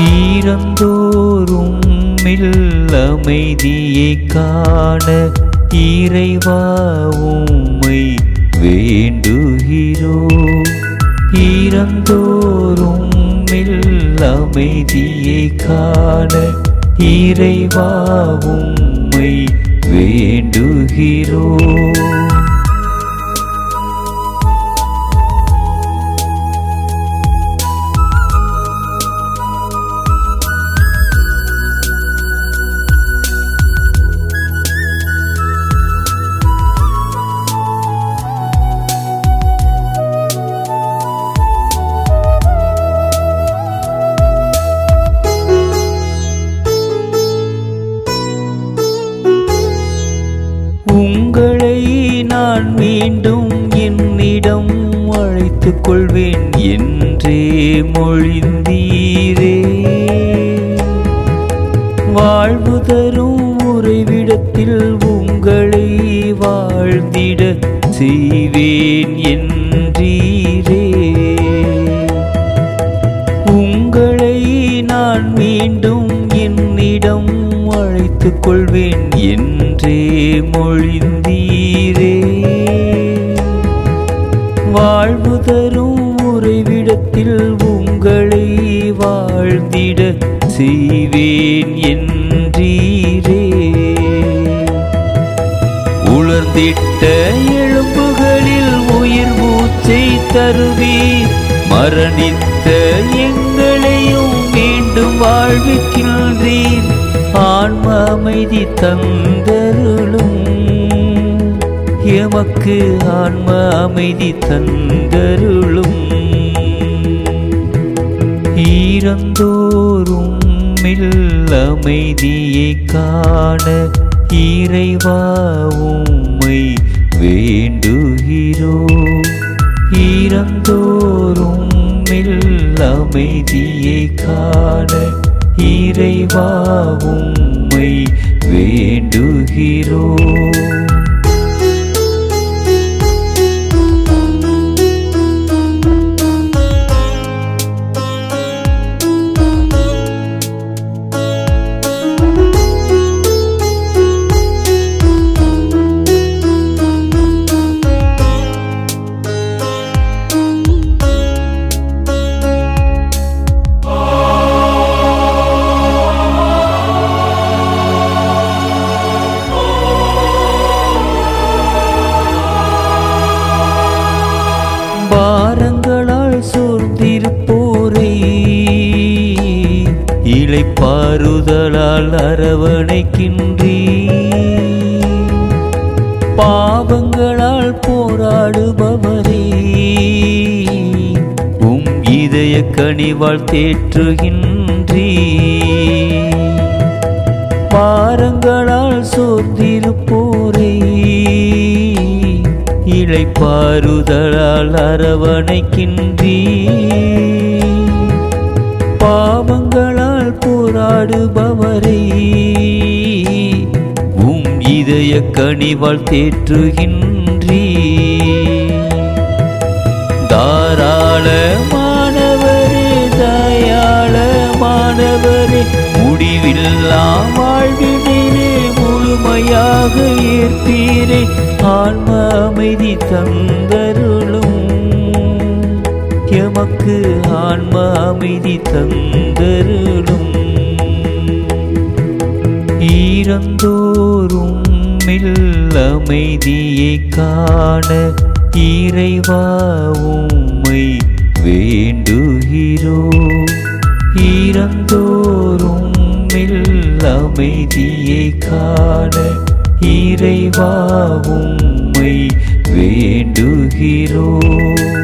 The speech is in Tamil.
ஈரந்தோறும் மில் அமைதியை காண இறைவா உம்மை வேண்டுகிறோ ஈரந்தோறும் மில் அமைதியை காண இறைவா உம்மை வேண்டுகிறோ உங்களை நான் மீண்டும் என்னிடம் அழைத்துக் கொள்வேன் என்றே மொழிந்தீரே வாழ்வு தரும் உறைவிடத்தில் உங்களை வாழ்ந்திட செய்வேன் என்றீரே உங்களை நான் மீண்டும் என்னிடம் அழைத்துக் கொள்வேன் என்றே மொழிந்தீரே வாழ்வு தரும் உறைவிடத்தில் உங்களை வாழ்ந்திட செய்வேன் என்றீரே உலர்ந்திட்ட எலும்புகளில் உயிர் மூச்சை தருவீர் மரணித்த எங்களையும் மீண்டும் வாழ்விக்கின்றீர் ஆன்ம அமைதி தந்தருளும் எமக்கு ஆன்ம அமைதி தந்தருளும் ஈரந்தோறும் மில் அமைதியை காண இறைவா உம்மை வேண்டுகிறோ ஈரந்தோறும் மில் அமைதியை காண இறைவா உம்மை வேண்டுகிறோ பாரங்களால் சூழ்ந்திருப்போரை இலைப்பாறுதலால் அரவணைக்கின்றீ பாவங்களால் போராடுபவரே உம் இதய கனிவால் தேற்றுகின்றீ பாரங்களால் சோர்ந்திருப்போரை இளைப்பாறுதலால் அரவணைக்கின்றீ பாவங்களால் போராடுபவரை உம் இதய கனிவால் தேற்றுகின்றீ தாராளமானவரே தயாளமானவரே முடிவில்லா வாழ்வினிலே முழுமையாக ஏற்பீரே ஆன்ம அமைதி தந்தருளும் எமக்கு ஆன்ம அமைதி தந்தருளும் ஈரந்தோறும் மில் அமைதியை காண இறைவா உம்மை வேண்டுகிறோ ஈரந்தோறும் மில் அமைதியை காண இறைவா உம்மை வேண்டுகிறோ